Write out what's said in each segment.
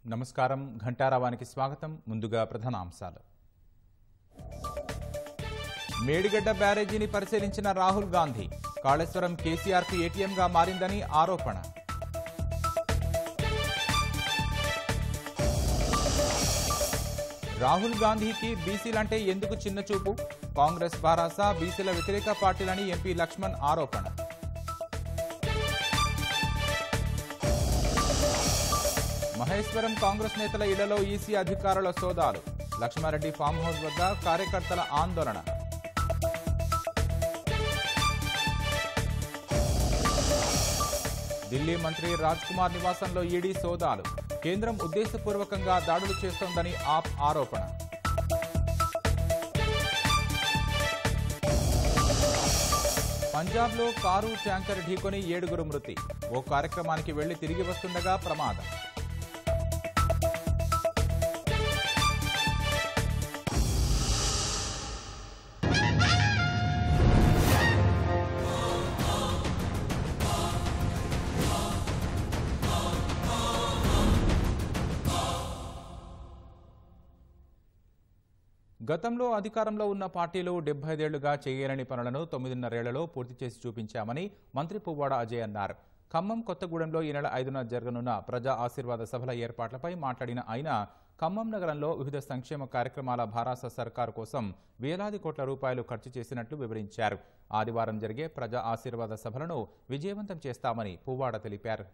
నమస్కారం ఘంటారావానికి స్వాగతం ముందుగా ప్రధానాంశాలు మేడిగడ్డ బ్యారేజీని పరిశీలించిన రాహుల్ గాంధీ కాళేశ్వరం కేసీఆర్కు ఏటీఎంగా మారిందని ఆరోపణ రాహుల్ గాంధీకి బీసీలంటే ఎందుకు చిన్న చూపు కాంగ్రెస్ భారాస బీసీల వ్యతిరేక పార్టీలని ఎంపీ లక్ష్మణ్ ఆరోపణ మహేశ్వరం కాంగ్రెస్ నేతల ఇళ్లలో ఈసీ అధికారుల సోదాలు లక్ష్మారెడ్డి ఫామ్ హౌస్ వద్ద కార్యకర్తల ఆందోళన ఢిల్లీ మంత్రి రాజ్ కుమార్ నివాసంలో ఈడీ సోదాలు కేంద్రం ఉద్దేశపూర్వకంగా దాడులు చేస్తోందని ఆప్ ఆరోపణ పంజాబ్లో కారు ట్యాంకర్ ఢీకొని ఏడుగురు మృతి ఓ కార్యక్రమానికి వెళ్లి తిరిగి వస్తుండగా ప్రమాదం గతంలో అధికారంలో ఉన్న పార్టీలు డెబ్బైదేళ్లుగా చేయలేని పనులను తొమ్మిదిన్నరేళ్లలో పూర్తి చేసి చూపించామని మంత్రి పువ్వాడ అజయ్ అన్నారు ఖమ్మం కొత్తగూడెంలో ఈ నెల ఐదున జరగనున్న ప్రజా ఆశీర్వాద సభల ఏర్పాట్లపై మాట్లాడిన ఆయన ఖమ్మం నగరంలో వివిధ సంక్షేమ కార్యక్రమాల భారాస సర్కారు కోసం వేలాది కోట్ల రూపాయలు ఖర్చు చేసినట్లు వివరించారు ఆదివారం జరిగే ప్రజా ఆశీర్వాద సభలను విజయవంతం చేస్తామని పువ్వాడ తెలిపారు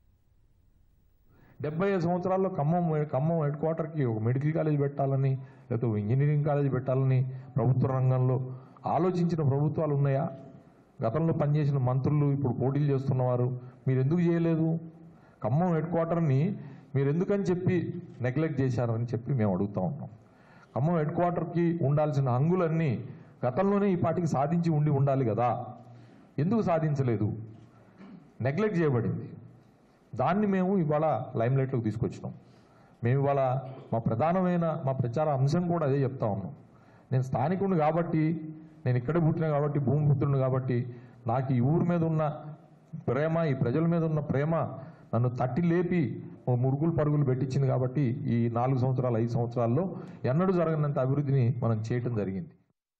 డెబ్బై ఐదు సంవత్సరాల్లో ఖమ్మం ఖమ్మం హెడ్ క్వార్టర్కి ఒక మెడికల్ కాలేజ్ పెట్టాలని లేకపోతే ఒక ఇంజనీరింగ్ కాలేజ్ పెట్టాలని ప్రభుత్వ రంగంలో ఆలోచించిన ప్రభుత్వాలు ఉన్నాయా గతంలో పనిచేసిన మంత్రులు ఇప్పుడు పోటీలు చేస్తున్నవారు మీరు ఎందుకు చేయలేదు ఖమ్మం హెడ్ క్వార్టర్ని మీరు ఎందుకని చెప్పి నెగ్లెక్ట్ చేశారని చెప్పి మేము అడుగుతా ఉన్నాం ఖమ్మం హెడ్ క్వార్టర్కి ఉండాల్సిన హంగులన్నీ గతంలోనే ఈ పార్టీకి సాధించి ఉండి ఉండాలి కదా ఎందుకు సాధించలేదు నెగ్లెక్ట్ చేయబడింది దాన్ని మేము ఇవాళ లైమ్లైట్లోకి తీసుకొచ్చినాం మేము ఇవాళ మా ప్రధానమైన మా ప్రచార అంశం కూడా అదే చెప్తా ఉన్నాం నేను స్థానికుడిని కాబట్టి నేను ఇక్కడే పుట్టిన కాబట్టి భూమి పుత్రుడిని కాబట్టి నాకు ఈ ఊరి మీద ఉన్న ప్రేమ ఈ ప్రజల మీద ఉన్న ప్రేమ నన్ను తట్టి లేపి ఓ మురుగులు పరుగులు పెట్టించింది కాబట్టి ఈ నాలుగు సంవత్సరాలు ఐదు సంవత్సరాల్లో ఎన్నడూ జరగనంత అభివృద్ధిని మనం చేయటం జరిగింది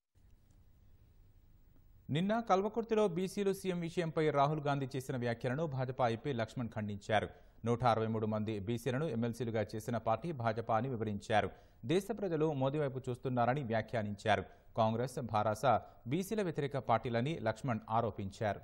నిన్న కల్వకుర్తిలో బీసీలు సీఎం విషయంపై రాహుల్ గాంధీ చేసిన వ్యాఖ్యలను భాజపా ఐపీ లక్ష్మణ్ ఖండించారు నూట అరవై మూడు మంది బీసీలను ఎమ్మెల్సీలుగా చేసిన పార్టీ భాజపా అని వివరించారు దేశ ప్రజలు మోదీ వైపు చూస్తున్నారని వ్యాఖ్యానించారు కాంగ్రెస్ భారాస బీసీల వ్యతిరేక పార్టీలని లక్ష్మణ్ ఆరోపించారు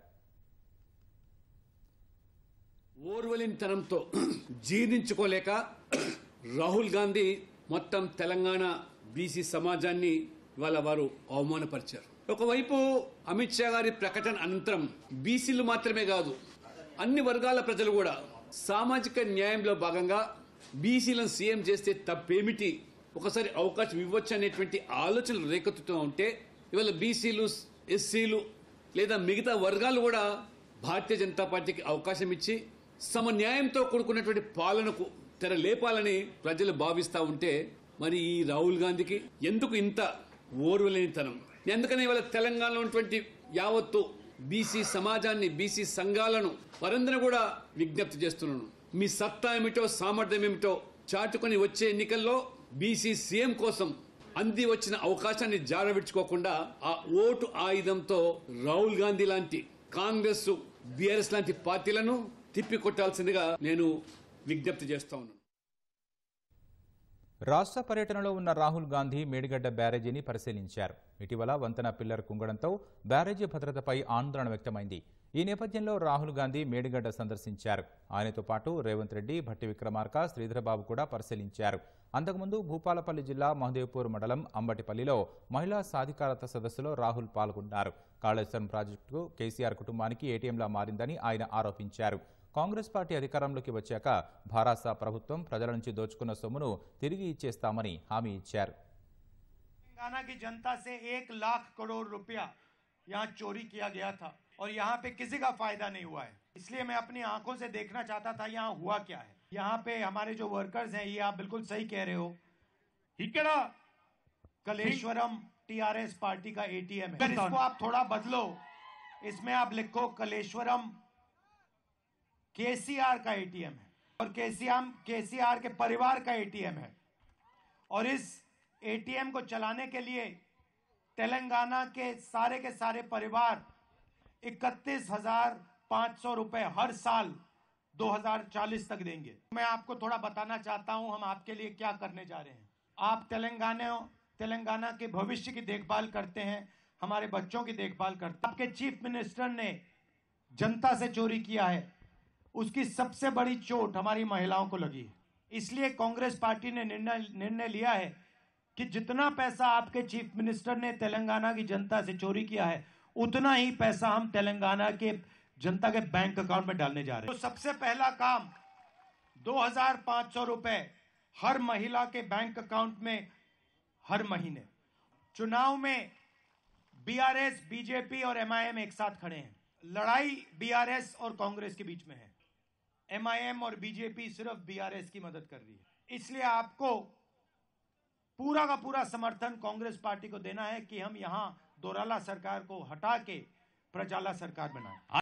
ఓర్వలింతనంతో జీర్ణించుకోలేక రాహుల్ గాంధీ మొత్తం తెలంగాణ బీసీ సమాజాన్ని వాళ్ళ వారు అవమానపరిచారు ఒకవైపు అమిత్ షా గారి ప్రకటన అనంతరం బీసీలు మాత్రమే కాదు అన్ని వర్గాల ప్రజలు కూడా సామాజిక న్యాయంలో భాగంగా బీసీలను సీఎం చేస్తే తప్పేమిటి ఒకసారి అవకాశం ఇవ్వచ్చు అనేటువంటి ఆలోచనలు రేకెత్తుతూ ఉంటే ఇవాళ బీసీలు ఎస్సీలు లేదా మిగతా వర్గాలు కూడా భారతీయ జనతా పార్టీకి అవకాశం ఇచ్చి సమన్యాయంతో కూడుకున్నటువంటి పాలనకు తెర లేపాలని ప్రజలు భావిస్తూ ఉంటే మరి ఈ రాహుల్ గాంధీకి ఎందుకు ఇంత ఓర్వలేనితనం ఎందుకని ఇవాళ తెలంగాణలో ఉన్నటువంటి యావత్తు బీసీ సమాజాన్ని బీసీ సంఘాలను వారందరూ కూడా విజ్ఞప్తి చేస్తున్నాను మీ సత్తా ఏమిటో సామర్థ్యం ఏమిటో చాటుకొని వచ్చే ఎన్నికల్లో బీసీ సీఎం కోసం అంది వచ్చిన అవకాశాన్ని జారవిడ్చుకోకుండా ఆ ఓటు ఆయుధంతో రాహుల్ గాంధీ లాంటి కాంగ్రెస్ బీఆర్ఎస్ లాంటి పార్టీలను తిప్పికొట్టాల్సిందిగా నేను విజ్ఞప్తి చేస్తా ఉన్నాను రాష్ట్ర పర్యటనలో ఉన్న రాహుల్ గాంధీ మేడిగడ్డ బ్యారేజీని పరిశీలించారు ఇటీవల వంతెన పిల్లర్ కుంగడంతో బ్యారేజీ భద్రతపై ఆందోళన వ్యక్తమైంది ఈ నేపథ్యంలో రాహుల్ గాంధీ మేడిగడ్డ సందర్శించారు ఆయనతో పాటు రేవంత్ రెడ్డి భట్టి విక్రమార్క శ్రీధరబాబు కూడా పరిశీలించారు అంతకుముందు భూపాలపల్లి జిల్లా మహదేవ్పూర్ మండలం అంబటిపల్లిలో మహిళా సాధికారత సదస్సులో రాహుల్ పాల్గొన్నారు కాళేశ్వరం ప్రాజెక్టు కేసీఆర్ కుటుంబానికి ఏటీఎంలా మారిందని ఆయన ఆరోపించారు కాంగ్రెస్ పార్టీ అధికారంలోకి వచ్చాక భారాస ప్రభుత్వం ప్రజల నుంచి దోచుకున్న సొమ్మును తిరిగి ఇచ్చేస్తామని హామీ ఇచ్చారు तेलंगाना की जनता से एक लाख करोड़ रुपया यहाँ चोरी किया गया था और यहाँ पे किसी का फायदा नहीं हुआ है इसलिए मैं अपनी आंखों से देखना चाहता था यहाँ हुआ क्या है यहाँ पे हमारे जो वर्कर्स हैं ये आप बिल्कुल सही कह रहे हो ఇక్కడ कलेश्वरम टीआरएस पार्टी का एटीएम है अगर इसको आप थोड़ा बदलो इसमें आप लिखो कलेश्वरम केसीआर का एटीएम है और केसीआर केसीआर के परिवार का एटीएम है और इस एटीएम को चलाने के लिए तेलंगाना के सारे के सारे परिवार इकतीस हजार पांच सौ रुपए हर साल 2040 तक देंगे मैं आपको थोड़ा बताना चाहता हूं हम आपके लिए क्या करने जा रहे हैं आप तेलंगाना तेलंगाना के भविष्य की देखभाल करते हैं हमारे बच्चों की देखभाल करते हैं आपके चीफ मिनिस्टर ने जनता से चोरी किया है उसकी सबसे बड़ी चोट हमारी महिलाओं को लगी है इसलिए कांग्रेस पार्टी ने निर्णय निर्णय लिया है कि जितना पैसा आपके चीफ मिनिस्टर ने तेलंगाना की जनता से चोरी किया है उतना ही पैसा हम तेलंगाना के जनता के बैंक अकाउंट में डालने जा रहे हैं तो सबसे पहला काम 2500 रुपए हर महिला के बैंक अकाउंट में हर महीने चुनाव में बीआरएस बीजेपी और एमआईएम एक साथ खड़े हैं लड़ाई बीआरएस और कांग्रेस के बीच में है एमआईएम और बीजेपी सिर्फ बीआरएस की मदद कर रही है इसलिए आपको पूरा का पूरा समर्थन कांग्रेस पार्टी को देना है कि हम यहां दोराला सरकार को हटा के प्रजाला सरकार बनाए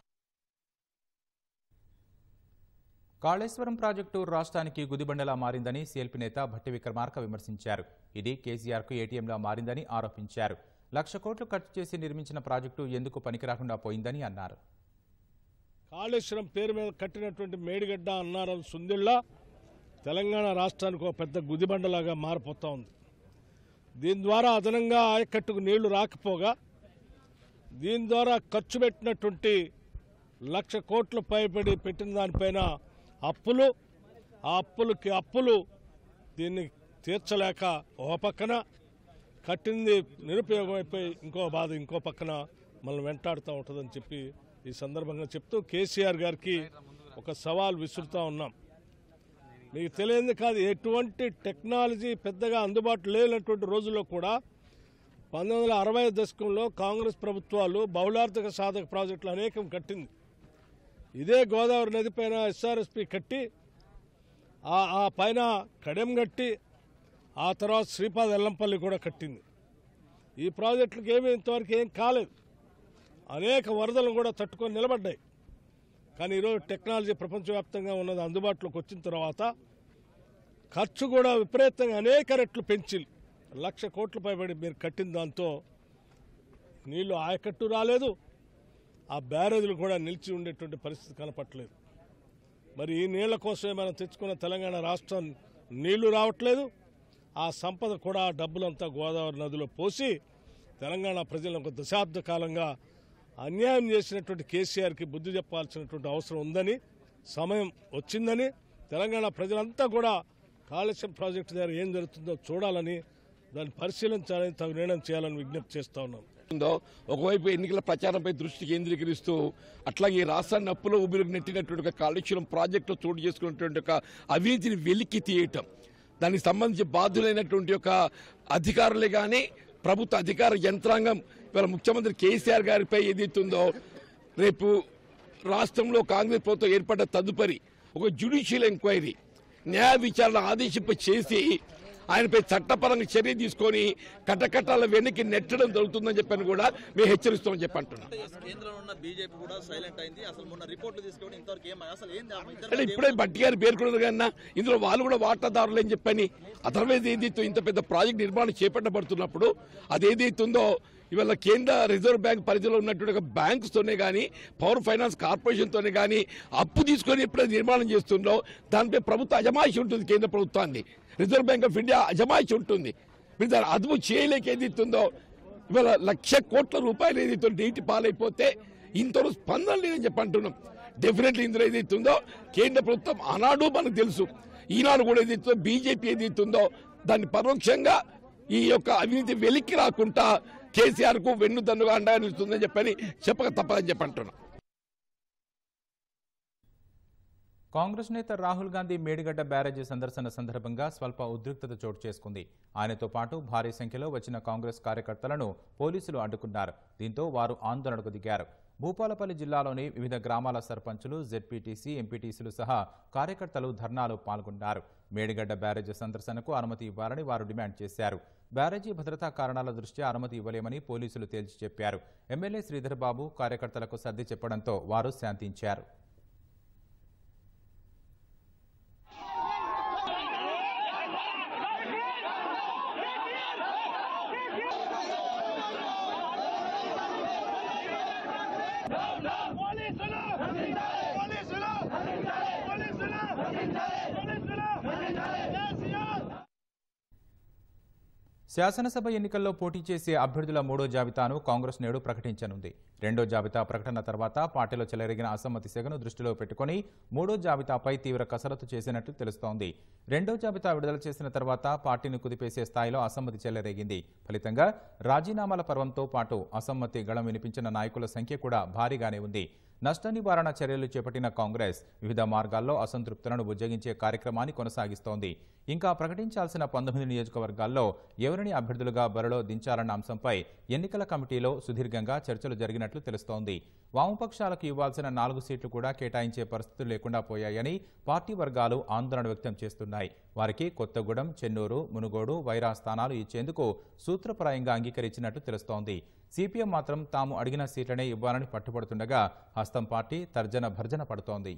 కాళేశ్వరం ప్రాజెక్టు రాష్ట్రానికి గుదిబండలా మారిందని సీఎల్పీ నేత భట్టి విక్రమార్క విమర్శించారు ఇది కేసీఆర్కు ఏటీఎంలా మారిందని ఆరోపించారు లక్ష కోట్లు ఖర్చు చేసి నిర్మించిన ప్రాజెక్టు ఎందుకు పనికిరాకుండా పోయిందని అన్నారు కాళేశ్వరం పేరు మీద కట్టినటువంటి మేడిగడ్డ అన్నారం సుందిళ్ళ తెలంగాణ రాష్ట్రానికి ఒక పెద్ద గుదిబండలాగా మారిపోతా ఉంది దీని ద్వారా అదనంగా ఆయకట్టుకు నీళ్లు రాకపోగా దీని ద్వారా ఖర్చు పెట్టినటువంటి లక్ష కోట్ల పైబడి పెట్టిన దానిపైన అప్పులు ఆ అప్పులకి అప్పులు దీన్ని తీర్చలేక ఒక పక్కన కట్టింది నిరుపయోగం అయిపోయి ఇంకో బాధ ఇంకో పక్కన మనం వెంటాడుతూ ఉంటుందని చెప్పి ఈ సందర్భంగా చెప్తూ కేసీఆర్ గారికి ఒక సవాల్ విసురుతా ఉన్నాం మీకు తెలియంది కాదు ఎటువంటి టెక్నాలజీ పెద్దగా అందుబాటులో లేనటువంటి రోజుల్లో కూడా పంతొమ్మిది వందల అరవై దశకంలో కాంగ్రెస్ ప్రభుత్వాలు బహుళార్థక సాధక ప్రాజెక్టులు అనేకం కట్టింది ఇదే గోదావరి నది పైన ఎస్ఆర్ఎస్పి కట్టి ఆ ఆ పైన కడెం కట్టి ఆ తర్వాత శ్రీపాద ఎల్లంపల్లి కూడా కట్టింది ఈ ప్రాజెక్టులకు ఏమీ ఇంతవరకు ఏం కాలేదు అనేక వరదలను కూడా తట్టుకొని నిలబడ్డాయి కానీ ఈరోజు టెక్నాలజీ ప్రపంచవ్యాప్తంగా ఉన్నది అందుబాటులోకి వచ్చిన తర్వాత ఖర్చు కూడా విపరీతంగా అనేక రెట్లు పెంచి లక్ష కోట్ల పైబడి మీరు కట్టిన దాంతో నీళ్లు ఆయకట్టు రాలేదు ఆ బ్యారేజీలు కూడా నిలిచి ఉండేటువంటి పరిస్థితి కనపట్లేదు మరి ఈ నీళ్ల కోసమే మనం తెచ్చుకున్న తెలంగాణ రాష్ట్రం నీళ్లు రావట్లేదు ఆ సంపద కూడా ఆ డబ్బులంతా గోదావరి నదిలో పోసి తెలంగాణ ప్రజలను ఒక దశాబ్ద కాలంగా అన్యాయం చేసినటువంటి కేసీఆర్కి బుద్ధి చెప్పాల్సినటువంటి అవసరం ఉందని సమయం వచ్చిందని తెలంగాణ ప్రజలంతా కూడా కాళేశ్వరం ప్రాజెక్టు దగ్గర ఏం జరుగుతుందో చూడాలని దాన్ని పరిశీలించాలని తగు నిర్ణయం చేయాలని విజ్ఞప్తి చేస్తా ఉన్నాం ఉందో ఒకవైపు ఎన్నికల ప్రచారంపై దృష్టి కేంద్రీకరిస్తూ అట్లాగే ఈ రాష్ట్రాన్ని అప్పులో ఊబిరికి నెట్టినటువంటి ఒక కాళేశ్వరం ప్రాజెక్టులో చోటు చేసుకున్నటువంటి ఒక అవినీతిని వెలికి తీయటం దానికి సంబంధించి బాధ్యులైనటువంటి ఒక అధికారులే కానీ ప్రభుత్వ అధికార యంత్రాంగం ఇవాళ ముఖ్యమంత్రి కేసీఆర్ గారిపై ఏదైతుందో రేపు రాష్ట్రంలో కాంగ్రెస్ ప్రభుత్వం ఏర్పడ్డ తదుపరి ఒక జ్యుడిషియల్ ఎంక్వైరీ న్యాయ విచారణ ఆదేశింప చేసి ఆయనపై చట్టపరంగా చర్య తీసుకొని కటకటాల వెనక్కి నెట్టడం జరుగుతుందని చెప్పని కూడా మేము హెచ్చరిస్తామని చెప్పి అంటున్నాం కేంద్రంలో ఉన్న బీజేపీ కూడా సైలెంట్ అయింది అసలు మొన్న రిపోర్ట్లు తీసుకొని ఇంతవరకు ఏం అసలు ఏంది ఆ ఇద్దరి అంటే ఇప్పుడే బట్టి గారు పేర్కొన్నారు కన్నా ఇందులో వాళ్ళు కూడా వాటాదారులు అని చెప్పని అదర్వైజ్ ఏదైతే ఇంత పెద్ద ప్రాజెక్ట్ నిర్మాణం చేపట్టబడుతున్నప్పుడు అదేదైతుందో ఇవాళ కేంద్ర రిజర్వ్ బ్యాంక్ పరిధిలో ఉన్నటువంటి ఒక బ్యాంక్స్ తోనే కానీ పవర్ ఫైనాన్స్ కార్పొరేషన్ తోనే కానీ అప్పు తీసుకొని ఎప్పుడైతే నిర్మాణం చేస్తుందో దానిపై ప్రభుత్వ అజమాయిషి ఉంటుంది కేంద్ర ప్రభుత్వాన్ని రిజర్వ్ బ్యాంక్ ఆఫ్ ఇండియా అజమాయిషి ఉంటుంది మీరు దాన్ని అదుపు చేయలేక ఏదైతుందో ఇవాళ లక్ష కోట్ల రూపాయలు ఏదైతే నీటి పాలైపోతే ఇంతవరకు స్పందన లేదని చెప్పి అంటున్నాం డెఫినెట్లీ ఇందులో ఏదైతుందో కేంద్ర ప్రభుత్వం ఆనాడు మనకు తెలుసు ఈనాడు కూడా ఏదైతుందో బీజేపీ ఏదైతుందో దాన్ని పరోక్షంగా ఈ యొక్క అవినీతి వెలికి రాకుండా కేసీఆర్ కు వెన్నుదన్నుగా అండగా నిలుస్తుందని చెప్పని చెప్పక తప్పదని చెప్పి అంటున్నాం కాంగ్రెస్ నేత రాహుల్ గాంధీ మేడిగడ్డ బ్యారేజీ సందర్శన సందర్భంగా స్వల్ప ఉద్రిక్తత చోటు చేసుకుంది ఆయనతో పాటు భారీ సంఖ్యలో వచ్చిన కాంగ్రెస్ కార్యకర్తలను పోలీసులు అడ్డుకున్నారు దీంతో వారు ఆందోళనకు దిగారు భూపాలపల్లి జిల్లాలోని వివిధ గ్రామాల సర్పంచులు జెడ్పీటీసీ ఎంపీటీసీలు సహా కార్యకర్తలు ధర్నాలో పాల్గొన్నారు మేడిగడ్డ బ్యారేజీ సందర్శనకు అనుమతి ఇవ్వాలని వారు డిమాండ్ చేశారు బ్యారేజీ భద్రతా కారణాల దృష్ట్యా అనుమతి ఇవ్వలేమని పోలీసులు తేల్చి చెప్పారు ఎమ్మెల్యే శ్రీధర్ బాబు కార్యకర్తలకు సర్ది చెప్పడంతో వారు శాంతించారు శాసనసభ ఎన్నికల్లో పోటీ చేసే అభ్యర్థుల మూడో జాబితాను కాంగ్రెస్ నేడు ప్రకటించనుంది రెండో జాబితా ప్రకటన తర్వాత పార్టీలో చెలరేగిన అసమ్మతి సెగను దృష్టిలో పెట్టుకుని మూడో జాబితాపై తీవ్ర కసరత్తు చేసినట్లు తెలుస్తోంది రెండో జాబితా విడుదల చేసిన తర్వాత పార్టీని కుదిపేసే స్థాయిలో అసమ్మతి చెలరేగింది ఫలితంగా రాజీనామాల పర్వంతో పాటు అసమ్మతి గళం వినిపించిన నాయకుల సంఖ్య కూడా భారీగానే ఉంది నష్ట నివారణ చర్యలు చేపట్టిన కాంగ్రెస్ వివిధ మార్గాల్లో అసంతృప్తులను బుజ్జగించే కార్యక్రమాన్ని కొనసాగిస్తోంది ఇంకా ప్రకటించాల్సిన పంతొమ్మిది నియోజకవర్గాల్లో ఎవరిని అభ్యర్థులుగా బరిలో దించాలన్న అంశంపై ఎన్నికల కమిటీలో సుదీర్ఘంగా చర్చలు జరిగినట్లు తెలుస్తోంది వామపక్షాలకు ఇవ్వాల్సిన నాలుగు సీట్లు కూడా కేటాయించే పరిస్థితులు లేకుండా పోయాయని పార్టీ వర్గాలు ఆందోళన వ్యక్తం చేస్తున్నాయి వారికి కొత్తగూడెం చెన్నూరు మునుగోడు వైరా స్థానాలు ఇచ్చేందుకు సూత్రప్రాయంగా అంగీకరించినట్లు తెలుస్తోంది సిపిఎం మాత్రం తాము అడిగిన సీట్లనే ఇవ్వాలని పట్టుబడుతుండగా హస్తం పార్టీ తర్జన భర్జన పడుతోంది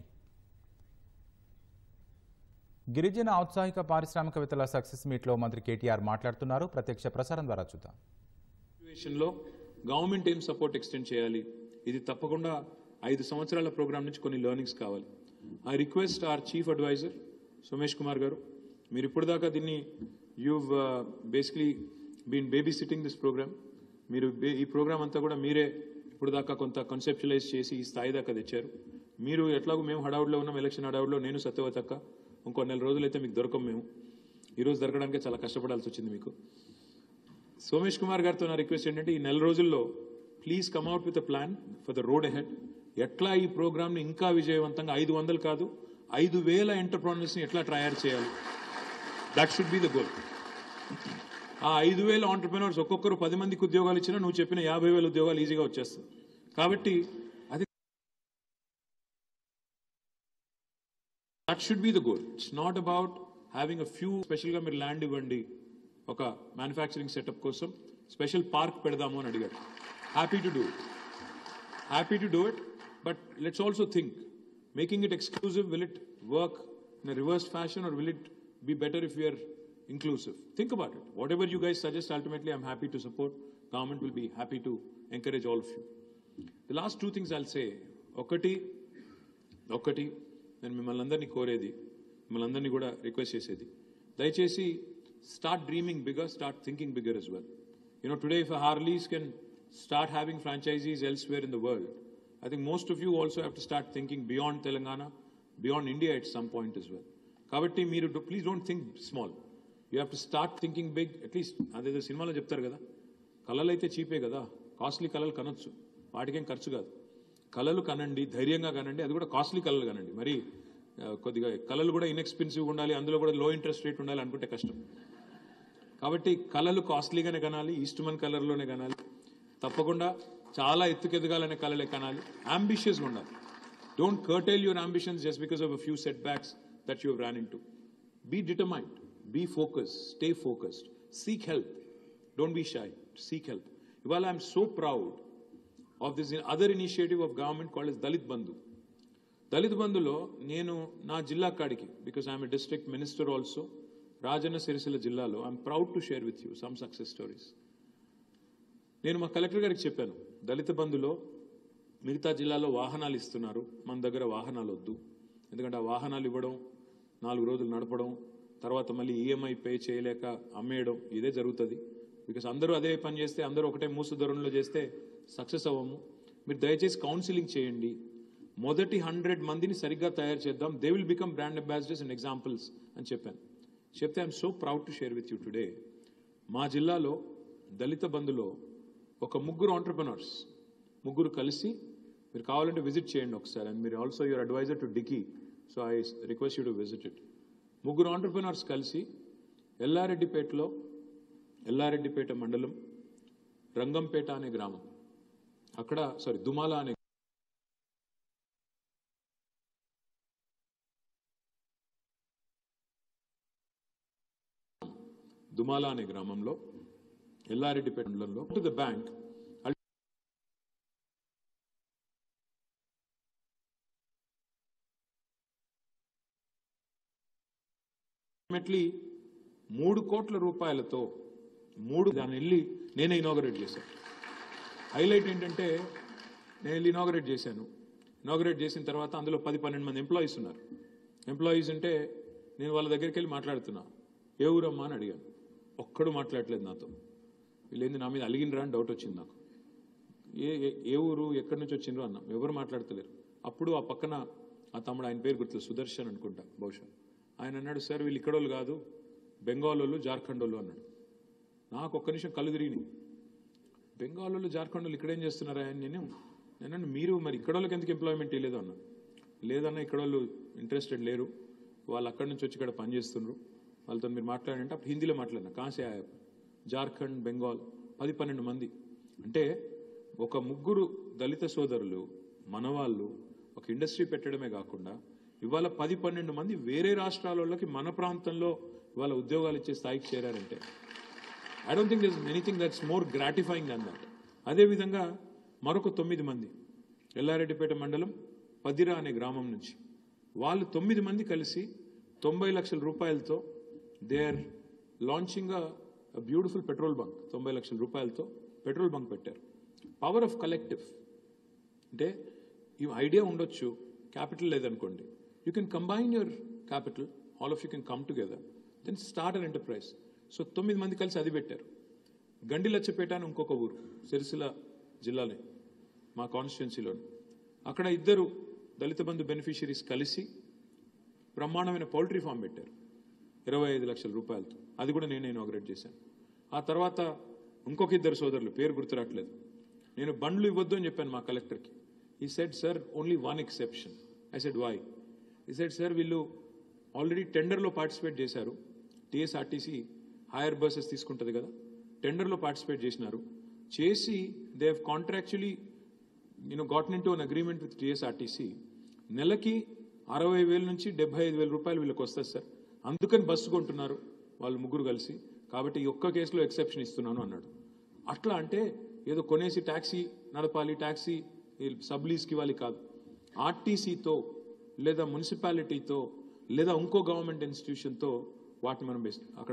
గిరిజన ఔత్సాహిక పారిశ్రామికవేత్తల సక్సెస్ మీట్లో మంత్రి కేటీఆర్ మాట్లాడుతున్నారు ప్రత్యక్ష ప్రసారం ద్వారా చూద్దాం సిచ్యువేషన్లో గవర్నమెంట్ ఏం సపోర్ట్ ఎక్స్టెండ్ చేయాలి ఇది తప్పకుండా ఐదు సంవత్సరాల ప్రోగ్రామ్ నుంచి కొన్ని లెర్నింగ్స్ కావాలి I request our chief adviser Somesh Kumar garu మీరు ఇప్పుడు దాకా దీన్ని you basically been baby sitting this programme మీరు బే- ఈ ప్రోగ్రామ్ అంతా కూడా మీరే ఇప్పుడు దాకా కొంత కన్సెప్చువలైజ్ చేసి ఈ స్థాయి దాకా తెచ్చారు మీరు ఎట్లాగో మేము హడావుడిలో ఉన్నాం ఎలక్షన్ హడావుడిలో నేను సత్యవతక్క ఇంకో నెల రోజులైతే మీకు దొరకం మేము ఈరోజు దొరకడానికి చాలా కష్టపడాల్సి వచ్చింది మీకు సోమేష్ కుమార్ గారితో నా రిక్వెస్ట్ ఏంటంటే ఈ నెల రోజుల్లో please come out with a plan for the road ahead ఎట్లా ఈ ప్రోగ్రామ్ ని ఇంకా విజయవంతంగా ఐదు వందలు కాదు ఐదు వేల ఎంటర్ప్రానర్స్ ని ఎట్లా తయారు చేయాలి that should be the goal ఆ ఐదు వేల ఆంటర్ప్రినర్స్ ఒక్కొక్కరు పది మందికి ఉద్యోగాలు ఇచ్చినా నువ్వు చెప్పిన యాభై వేల ఉద్యోగాలు ఈజీగా వచ్చేస్తుంది కాబట్టి అది that should be the goal it's not about having a few స్పెషల్గా మీరు ల్యాండ్ ఇవ్వండి ఒక మ్యానుఫ్యాక్చరింగ్ సెటప్ కోసం స్పెషల్ పార్క్ పెడదాము అని అడిగారు happy to do it happy to do it but let's also think making it exclusive will it work in reverse fashion or will it be better if you're inclusive. Think about it. Whatever you guys suggest, ultimately, I'm happy to support. Government will be happy to encourage all of you. The last two things I'll say. ఒకటి ఒకటి నేను మిమ్మల్ని అందరినీ కోరేది మిమ్మల్ని అందరినీ కూడా request చేసేది దయచేసి start dreaming bigger start thinking bigger as well. You know, today if a Harleys can start having franchisees elsewhere in the world, I think most of you also have to start thinking beyond Telangana, beyond India at some point as well. కాబట్టి మీరు please don't think small you have to start thinking big at least అదేదో సినిమాలో చెప్తారు కదా కళలు అయితే చీపే కదా costly కళలు కనొచ్చు వాటికేం ఖర్చు కాదు కళలు కనండి ధైర్యంగా కనండి అది కూడా కాస్ట్లీ కళలు కనండి మరి ఆ, కొద్దిగా కళలు కూడా ఇన్ఎక్స్పెన్సివ్ ఉండాలి అందులో కూడా లో ఇంట్రెస్ట్ రేట్ ఉండాలి అనుకుంటే కష్టం కాబట్టి కళలు కాస్ట్లీగానే కనాలి ఈస్ట్మన్ కలర్లోనే కనాలి తప్పకుండా చాలా ఎత్తుకెదగాలనే కళలే కనాలి అంబిషియస్గా ఉండాలి don't curtail your ambitions just because of a few setbacks that you've ran into be determined be focus stay focused seek help don't be shy seek help ఇవాళ I'm so proud of this other initiative of government called is Dalit Bandhu దళిత్ బంధులో నేను నా జిల్లా కాడికి because I'm a district minister also Rajanna Sircilla జిల్లాలో I'm proud to share with you some success stories నేను మా కలెక్టర్ గారికి చెప్పాను దళిత బంధులో మిగతా జిల్లాలో వాహనాలు ఇస్తున్నారు మన దగ్గర వాహనాలు వద్దు ఎందుకంటే ఆ వాహనాలు ఇవ్వడం నాలుగు రోజులు నడపడం తర్వాత మళ్ళీ ఈఎంఐ పే చేయలేక అమ్మేయడం ఇదే జరుగుతుంది బికాస్ అందరూ అదే పని చేస్తే అందరూ ఒకటే మూసు ధోరణిలో చేస్తే సక్సెస్ అవ్వము మీరు దయచేసి కౌన్సిలింగ్ చేయండి మొదటి హండ్రెడ్ మందిని సరిగ్గా తయారు చేద్దాం they will become brand ambassadors and examples అని చెప్పాను చెప్తే I'm so proud to share with you today మా జిల్లాలో దళిత బంధులో ఒక ముగ్గురు ఆంటర్ప్రినర్స్ ముగ్గురు కలిసి మీరు కావాలంటే విజిట్ చేయండి ఒకసారి అండ్ మీరు also your adviser to DICCI so I request you to visit it ముగ్గురు ఆంటర్ప్రినర్స్ కలిసి ఎల్లారెడ్డిపేటలో ఎల్లారెడ్డిపేట మండలం రంగంపేట అనే గ్రామం అక్కడ సారీ దుమాల అనే దుమాల అనే గ్రామంలో ఎల్లారెడ్డిపేట మండలంలో టు ద బ్యాంక్ అల్టిమేట్లీ మూడు కోట్ల రూపాయలతో మూడు దాన్ని వెళ్ళి నేనే ఇనాగరేట్ చేశాను హైలైట్ ఏంటంటే నేను వెళ్ళి ఇనాగరేట్ చేశాను ఇనాగరేట్ చేసిన తర్వాత అందులో పది పన్నెండు మంది ఎంప్లాయీస్ ఉన్నారు ఎంప్లాయీస్ ఉంటే నేను వాళ్ళ దగ్గరికి వెళ్ళి మాట్లాడుతున్నా ఏ ఊరమ్మా అని అడిగాను ఒక్కడు మాట్లాడలేదు నాతో వీళ్ళేంది నా మీద అలిగినరా అని డౌట్ వచ్చింది నాకు ఏ ఏ- ఏ ఊరు ఎక్కడి నుంచి వచ్చిండ్రు అన్న ఎవరు మాట్లాడతలేరు అప్పుడు ఆ పక్కన ఆ తమ్ముడు ఆయన పేరు గుర్తులేదు సుదర్శన్ అనుకుంటా బహుశా ఆయన అన్నాడు సార్ వీళ్ళు ఇక్కడోళ్ళు కాదు బెంగాల్ వాళ్ళు జార్ఖండ్ వాళ్ళు అన్నాడు నాకు ఒక్క నిమిషం కళ్ళు తిరిగినాయి బెంగాల్ వాళ్ళు జార్ఖండ్ వాళ్ళు ఇక్కడేం చేస్తున్నారా అని నేను నేను అన్నాను, మీరు మరి ఇక్కడ వాళ్ళకి ఎందుకు ఎంప్లాయ్మెంట్ ఇవ్వలేదు అన్న లేదన్న ఇక్కడ వాళ్ళు ఇంట్రెస్టెడ్ లేరు వాళ్ళు అక్కడి నుంచి వచ్చి ఇక్కడ పనిచేస్తున్నారు వాళ్ళతో మీరు మాట్లాడంటే అప్పుడు హిందీలో మాట్లాడినా కాసే యాప్ జార్ఖండ్ బెంగాల్ పది పన్నెండు మంది అంటే ఒక ముగ్గురు దళిత సోదరులు మనవాళ్ళు ఒక ఇండస్ట్రీ పెట్టడమే కాకుండా ఇవాళ పది పన్నెండు మంది వేరే రాష్ట్రాల వాళ్ళకి మన ప్రాంతంలో ఇవాళ ఉద్యోగాలు ఇచ్చే స్థాయికి చేరారంటే I don't think this anything that's more gratifying than that అదేవిధంగా మరొక తొమ్మిది మంది ఎల్లారెడ్డిపేట మండలం పదిరా అనే గ్రామం నుంచి వాళ్ళు తొమ్మిది మంది కలిసి తొంభై లక్షల రూపాయలతో they are launching a beautiful petrol bunk తొంభై లక్షల రూపాయలతో పెట్రోల్ బంక్ పెట్టారు పవర్ ఆఫ్ కలెక్టివ్ అంటే ఈ ఐడియా ఉండొచ్చు క్యాపిటల్ లేదనుకోండి you can combine your capital all of you can come together then start an enterprise so తొమ్మిది మంది కలిసి అది పెట్టారు గండి లచ్చపేట అని ఇంకొక ఊరు సిరిసిల్ల జిల్లాలో మా కాన్స్టిట్యున్సీలోని అక్కడ ఇద్దరు దళిత బంధు బెనిఫిషరీస్ కలిసి బ్రహ్మాండమైన పౌల్ట్రీ ఫామ్ పెట్టారు ఇరవై ఐదు లక్షల రూపాయలతో అది కూడా నేను ఇనాగ్రేట్ చేశాను ఆ తర్వాత ఇంకొక ఇద్దరు సోదరులు పేరు గుర్తురావట్లేదు నేను బండ్లు ఇవ్వద్దు అని చెప్పాను మా కలెక్టర్కి he said sir only one exception I said why he said sir వీళ్ళు ఆల్రెడీ టెండర్లో పార్టిసిపేట్ చేశారు టీఎస్ఆర్టీసీ హైయర్ బస్సెస్ తీసుకుంటుంది కదా టెండర్లో పార్టిసిపేట్ చేసినారు చేసి దే హ్యావ్ కాంట్రాక్చువలీ నేను got into an agreement with TSRTC నెలకి అరవై వేల నుంచి డెబ్బై ఐదు వేల రూపాయలు వీళ్ళకి వస్తుంది సార్ అందుకని బస్సు కొంటున్నారు వాళ్ళు ముగ్గురు కలిసి కాబట్టి ఈ ఒక్క కేసులో ఎక్సెప్షన్ ఇస్తున్నాను అన్నాడు అట్లా అంటే ఏదో కొనేసి ట్యాక్సీ నడపాలి ట్యాక్సీ సబ్ లీజ్కి ఇవ్వాలి కాదు ఆర్టీసీతో లేదా మున్సిపాలిటీతో లేదా ఇంకో గవర్నమెంట్ ఇన్స్టిట్యూషన్తో వాటిని మనం బెస్ట్ అక్కడ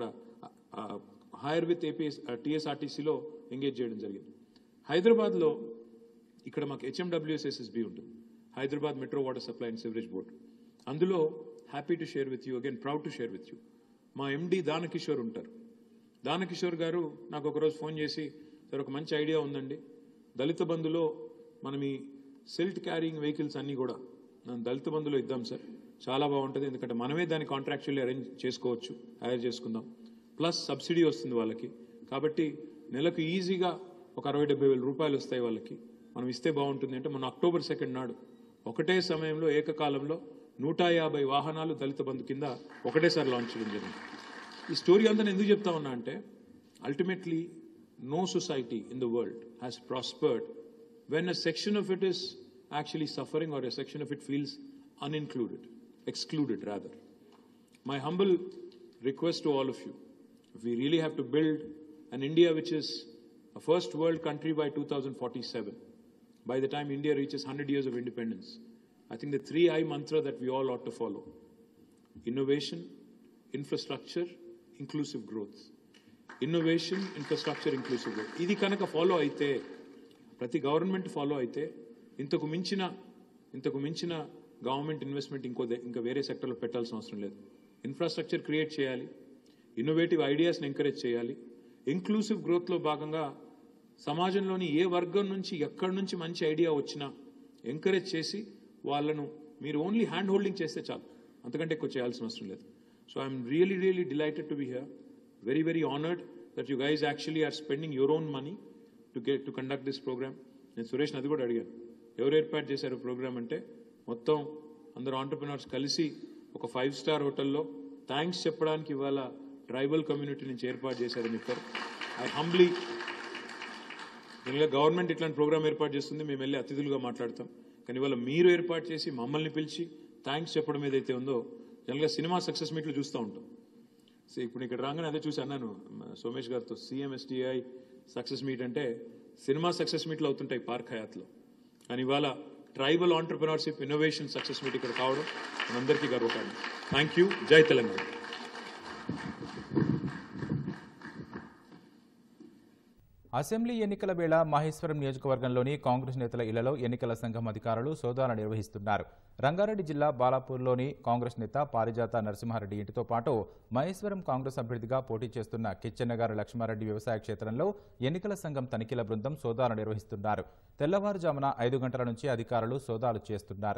హైర్ విత్ ఏపీఎస్ టీఎస్ఆర్టీసీలో ఎంగేజ్ చేయడం జరిగింది హైదరాబాద్లో ఇక్కడ మాకు హెచ్ఎండబ్ల్యూఎస్ఎస్ఎస్బి ఉంటుంది Hyderabad metro water supply and sewerage board అందులో happy to share with you again proud to share with you మా ఎండి దానకిషోర్ ఉంటారు దానకిషోర్ గారు నాకు ఒకరోజు ఫోన్ చేసి సార్ ఒక మంచి ఐడియా ఉందండి దళిత బంధులో మనం ఈ సిల్ట్ క్యారింగ్ వెహికల్స్ అన్నీ కూడా మనం దళిత బంధులో ఇద్దాం సార్ చాలా బాగుంటుంది ఎందుకంటే మనమే దాన్ని కాంట్రాక్చువల్లీ అరేంజ్ చేసుకోవచ్చు హైర్ చేసుకుందాం ప్లస్ సబ్సిడీ వస్తుంది వాళ్ళకి కాబట్టి నెలకు ఈజీగా ఒక అరవై డెబ్బై వేల రూపాయలు వస్తాయి వాళ్ళకి మనం ఇస్తే బాగుంటుంది అంటే మన అక్టోబర్ సెకండ్ నాడు ఒకటే సమయంలో ఏకకాలంలో నూట యాభై వాహనాలు దళిత బంధు కింద ఒకటేసారి లాంచ్ చేయడం జరిగింది ఈ స్టోరీ అంతా నేను ఎందుకు చెప్తా ఉన్నా అంటే ultimately no society in the world has prospered when a section of it is actually suffering or a section of it feels unincluded excluded rather my humble request to all of you if we really have to build an India which is a first world country by 2047, by the time India reaches 100 years of independence, I think the three I mantra that we all ought to follow innovation, infrastructure, inclusive growth. Innovation infrastructure inclusive growth ఇది కనుక follow అయితే ప్రతి government follow అయితే ఇంతకు మించిన ఇంతకు మించిన government investment ఇంకో దే- ఇంకా వేరే సెక్టర్లో పెట్టాల్సిన అవసరం లేదు ఇన్ఫ్రాస్ట్రక్చర్ క్రియేట్ చేయాలి ఇన్నోవేటివ్ ఐడియాస్ని ఎంకరేజ్ చేయాలి ఇంక్లూసివ్ గ్రోత్లో భాగంగా సమాజంలోని ఏ వర్గం నుంచి ఎక్కడి నుంచి మంచి ఐడియా వచ్చినా ఎంకరేజ్ చేసి వాళ్ళను మీరు ఓన్లీ హ్యాండ్ హోల్డింగ్ చేస్తే చాలు అంతకంటే ఎక్కువ చేయాల్సిన అవసరం లేదు so I'm really really delighted to be here very very honoured that you guys actually are spending your own money to get to conduct this programme నేను సురేష్ అది కూడా అడిగాను ఎవరు ఏర్పాటు చేశారు ప్రోగ్రామ్ అంటే మొత్తం అందరు ఆంటర్ప్రినర్స్ కలిసి ఒక ఫైవ్ స్టార్ హోటల్లో థ్యాంక్స్ చెప్పడానికి ఇవాళ ట్రైబల్ కమ్యూనిటీ నుంచి ఏర్పాటు చేశారని చెప్పారు ఐ హంబ్లీ జనరల్గా గవర్నమెంట్ ఇట్లాంటి ప్రోగ్రామ్ ఏర్పాటు చేస్తుంది మేము వెళ్ళి అతిథులుగా మాట్లాడతాం కానీ ఇవాళ మీరు ఏర్పాటు చేసి మమ్మల్ని పిలిచి థ్యాంక్స్ చెప్పడం ఏదైతే ఉందో జనరల్గా సినిమా సక్సెస్ మీట్లు చూస్తూ ఉంటాం సో ఇప్పుడు ఇక్కడ రాగానే అదే చూసి అన్నాను మ- సోమేష్ గారితో సిఎంఎస్టిఐ సక్సెస్ మీట్ అంటే సినిమా సక్సెస్ మీట్లు అవుతుంటాయి పార్క్ హయాత్లో కానీ ఇవాళ tribal entrepreneurship innovation success meet ఇక్కడ కావడం మనందరికీ గర్వకారణం థ్యాంక్ యూ జై తెలంగాణ అసెంబ్లీ ఎన్నికల వేళ మహేశ్వరం నియోజకవర్గంలోని కాంగ్రెస్ నేతల ఇళ్లలో ఎన్నికల సంఘం అధికారులు సోదాలు నిర్వహిస్తున్నారు రంగారెడ్డి జిల్లా బాలాపూర్లోని కాంగ్రెస్ నేత పారిజాత నరసింహారెడ్డి ఇంటితో పాటు మహేశ్వరం కాంగ్రెస్ అభ్యర్థిగా పోటీ చేస్తున్న కిచ్చెన్నగారు లక్ష్మారెడ్డి వ్యవసాయ క్షేత్రంలో ఎన్నికల సంఘం తనిఖీల బృందం సోదాలు నిర్వహిస్తున్నారు తెల్లవారుజామున ఐదు గంటల నుంచి అధికారులు సోదాలు చేస్తున్నారు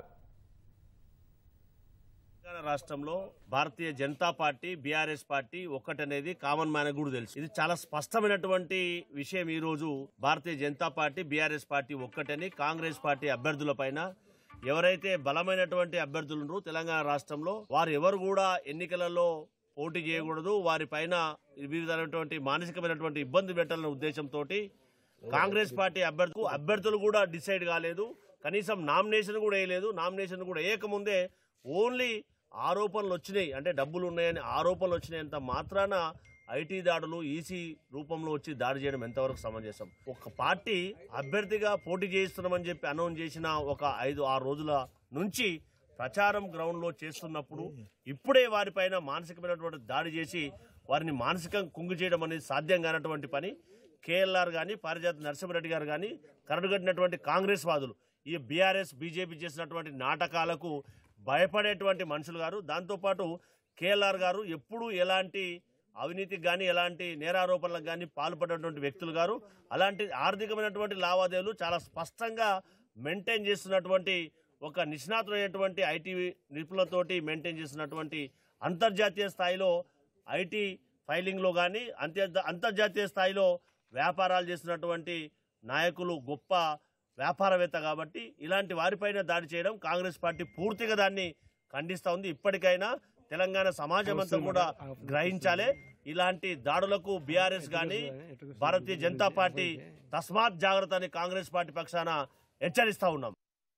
తెలంగాణ రాష్ట్రంలో Bharatiya Janata party BRS party ఒక్కటనేది కామన్ మ్యాన్ కూడా తెలుసు ఇది చాలా స్పష్టమైనటువంటి విషయం ఈ రోజు Bharatiya Janata party BRS party ఒక్కటని కాంగ్రెస్ పార్టీ అభ్యర్థుల పైన ఎవరైతే బలమైనటువంటి అభ్యర్థులు ఉన్నారో తెలంగాణ రాష్ట్రంలో వారు ఎవరు కూడా ఎన్నికలలో పోటీ చేయకూడదు వారి పైన వివిధమైనటువంటి మానసికమైనటువంటి ఇబ్బంది పెట్టాలనే ఉద్దేశంతో కాంగ్రెస్ పార్టీ అభ్యర్థులు అభ్యర్థులు కూడా డిసైడ్ కాలేదు కనీసం నామినేషన్ కూడా వేయలేదు నామినేషన్ కూడా వేయకముందే ఓన్లీ ఆరోపణలు వచ్చినాయి అంటే డబ్బులు ఉన్నాయని ఆరోపణలు వచ్చినాయంత మాత్రాన ఐటీ దాడులు ఈసీ రూపంలో వచ్చి దాడి చేయడం ఎంతవరకు సమంజసం ఒక పార్టీ అభ్యర్థిగా పోటీ చేస్తున్నామని చెప్పి అనౌన్స్ చేసిన ఒక ఐదు ఆరు రోజుల నుంచి ప్రచారం గ్రౌండ్ లో చేస్తున్నప్పుడు ఇప్పుడే వారిపైన మానసికమైనటువంటి దాడి చేసి వారిని మానసికంగా కుంగు చేయడం అనేది సాధ్యం కానటువంటి పని కేఎల్ఆర్ కానీ పారిజాత నరసింహారెడ్డి గారు కానీ కరడుగట్టినటువంటి కాంగ్రెస్ వాదులు ఈ బీఆర్ఎస్ బీజేపీ చేసినటువంటి నాటకాలకు భయపడేటువంటి మనుషులు గారు దాంతోపాటు కేఎల్ఆర్ గారు ఎప్పుడూ ఎలాంటి అవినీతికి కానీ ఎలాంటి నేరారోపణలకు కానీ పాల్పడినటువంటి వ్యక్తులు గారు అలాంటి ఆర్థికమైనటువంటి లావాదేవీలు చాలా స్పష్టంగా మెయింటైన్ చేస్తున్నటువంటి ఒక నిష్ణాతులైనటువంటి ఐటీ నిపుణులతోటి మెయింటైన్ చేస్తున్నటువంటి అంతర్జాతీయ స్థాయిలో ఐటీ ఫైలింగ్లో కానీ అంతర్ అంతర్జాతీయ స్థాయిలో వ్యాపారాలు చేస్తున్నటువంటి నాయకులు గొప్ప వ్యాపారవేత్త కాబట్టి ఇలాంటి వారిపైన దాడి చేయడం కాంగ్రెస్ పార్టీ పూర్తిగా దాన్ని ఖండిస్తా ఉంది ఇప్పటికైనా తెలంగాణ సమాజం అంతా కూడా గ్రహించాలి ఇలాంటి దాడులకు బీఆర్ఎస్ కానీ భారతీయ జనతా పార్టీ తస్మాత్ జాగ్రత్త అని కాంగ్రెస్ పార్టీ పక్షాన హెచ్చరిస్తా ఉన్నాం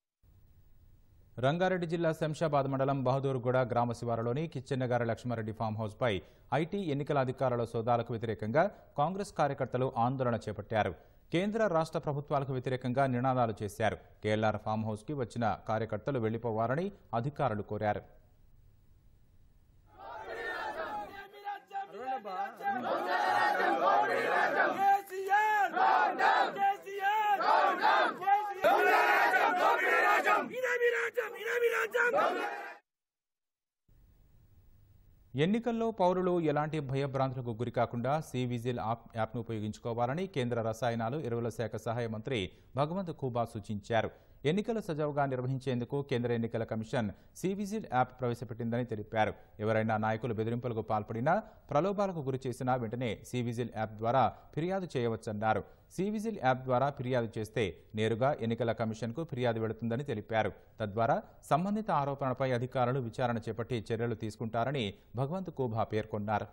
రంగారెడ్డి జిల్లా శంషాబాద్ మండలం బహదూర్గూడ గ్రామ శివారులోని కిచ్చెన్నగారి లక్ష్మారెడ్డి ఫామ్ హౌస్ పై ఐటీ ఎన్నికల అధికారుల సోదాలకు వ్యతిరేకంగా కాంగ్రెస్ కార్యకర్తలు ఆందోళన చేపట్టారు కేంద్ర రాష్ట్ర ప్రభుత్వాలకు వ్యతిరేకంగా నినాదాలు చేశారు కేఎల్ఆర్ ఫామ్ హౌస్ కి వచ్చిన కార్యకర్తలు వెళ్లిపోవాలని అధికారులు కోరారు ఎన్నికల్లో పౌరులు ఎలాంటి భయభ్రాంతులకు గురికాకుండా సి విజిల్ యాప్ యాప్ను ఉపయోగించుకోవాలని కేంద్ర రసాయనాలు ఎరువుల శాఖ సహాయ మంత్రి భగవంత్ ఖూబా సూచించారు ఎన్నికలు సజావుగా నిర్వహించేందుకు కేంద్ర ఎన్నికల కమిషన్ సి విజిల్ యాప్ ప్రవేశపెట్టిందని తెలిపారు ఎవరైనా నాయకులు బెదిరింపులకు పాల్పడినా ప్రలోభాలకు గురి చేసినా వెంటనే సి విజిల్ యాప్ ద్వారా ఫిర్యాదు చేయవచ్చన్నారు సి విజిల్ యాప్ ద్వారా ఫిర్యాదు చేస్తే నేరుగా ఎన్నికల కమిషన్కు ఫిర్యాదు వెళుతుందని తెలిపారు తద్వారా సంబంధిత ఆరోపణలపై అధికారులు విచారణ చేపట్టి చర్యలు తీసుకుంటారని భగవంత్ కూభా పేర్కొన్నారు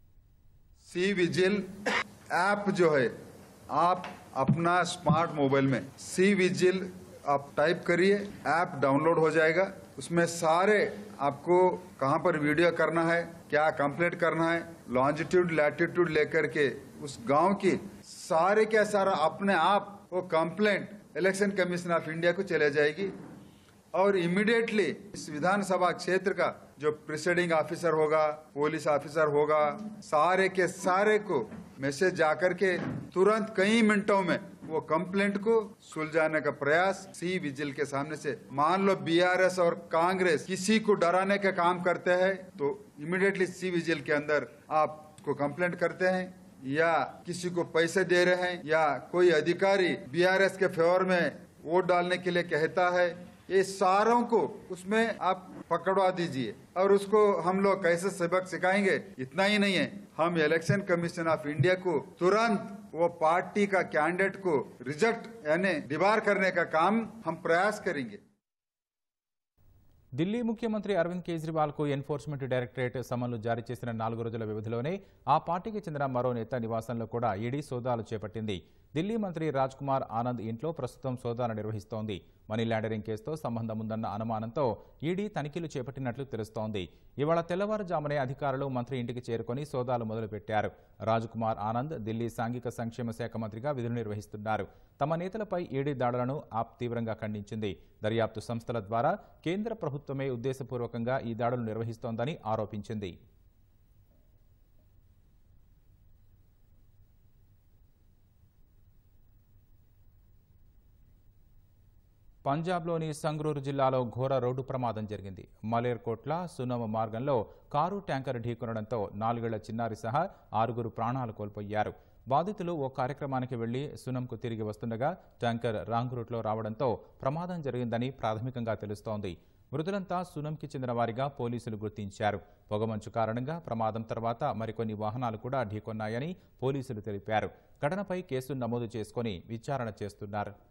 सी विजिल ऐप जो है आप अपना स्मार्ट मोबाइल में सी विजिल आप टाइप करिए ऐप डाउनलोड हो जाएगा उसमें सारे आपको कहाँ पर वीडियो करना है क्या कंप्लीट करना है लॉन्जिट्यूड लैटिट्यूड लेकर के उस गांव की सारे क्या सारा अपने आप वो complaint election commission of India को चले जाएगी और इमीडिएटली इस विधानसभा क्षेत्र का जो प्रिसाइडिंग ऑफिसर होगा पुलिस ऑफिसर होगा सारे के सारे को मैसेज जाकर के तुरंत कई मिनटों में वो कंप्लेंट को सुलझाने का प्रयास सी विजिल के सामने से मान लो बीआरएस और कांग्रेस किसी को डराने का काम करते हैं तो इमीडिएटली सी विजिल के अंदर आप को कंप्लेंट करते हैं या किसी को पैसे दे रहे हैं या कोई अधिकारी बीआरएस के फेवर में वोट डालने के लिए कहता है ये सारों को उसमें आप पकड़वा दीजिए और उसको हम लोग कैसे सबक सिखाएंगे इतना ही नहीं है हम इलेक्शन कमीशन ऑफ इंडिया को तुरंत वो पार्टी का कैंडिडेट को रिजेक्ट यानी डिबार करने का काम हम प्रयास करेंगे ఢిల్లీ ముఖ్యమంత్రి అరవింద్ కేజ్రీవాల్కు ఎన్ఫోర్స్మెంట్ డైరెక్టరేట్ సమన్లు జారీ చేసిన నాలుగు రోజుల వ్యవధిలోనే ఆ పార్టీకి చెందిన మరో నేత నివాసంలో కూడా ఈడీ సోదాలు చేపట్టింది ఢిల్లీ మంత్రి రాజ్ కుమార్ ఆనంద్ ఇంట్లో ప్రస్తుతం సోదాలు నిర్వహిస్తోంది మనీ లాండరింగ్ కేసుతో సంబంధం ఉందన్న అనుమానంతో ఈడీ తనిఖీలు చేపట్టినట్లు తెలుస్తోంది ఇవాళ తెల్లవారుజామునే అధికారులు మంత్రి ఇంటికి చేరుకొని సోదాలు మొదలుపెట్టారు రాజ్ కుమార్ ఆనంద్ ఢిల్లీ సాంఘిక సంక్షేమ శాఖ మంత్రిగా విధులు నిర్వహిస్తున్నారు తమ నేతలపై ఈడీ దాడులను ఆప్ తీవ్రంగా ఖండించింది దర్యాప్తు సంస్థల ద్వారా కేంద్ర ప్రభుత్వమే ఉద్దేశపూర్వకంగా ఈ దాడులు నిర్వహిస్తోందని ఆరోపించింది పంజాబ్లోని సంగ్రూరు జిల్లాలో ఘోర రోడ్డు ప్రమాదం జరిగింది మలేర్కోట్ల సునమ మార్గంలో కారు ట్యాంకర్ ఢీకొనడంతో నాలుగేళ్ల చిన్నారి సహా ఆరుగురు ప్రాణాలు కోల్పోయారు బాధితులు ఓ కార్యక్రమానికి వెళ్లి సునంకు తిరిగి వస్తుండగా ట్యాంకర్ రాంగ్ రూట్లో రావడంతో ప్రమాదం జరిగిందని ప్రాథమికంగా తెలుస్తోంది మృతులంతా సునంకి చెందిన వారిగా పోలీసులు గుర్తించారు పొగమంచు కారణంగా ప్రమాదం తర్వాత మరికొన్ని వాహనాలు కూడా ఢీకొన్నాయని పోలీసులు తెలిపారు ఘటనపై కేసు నమోదు చేసుకుని విచారణ చేస్తున్నారు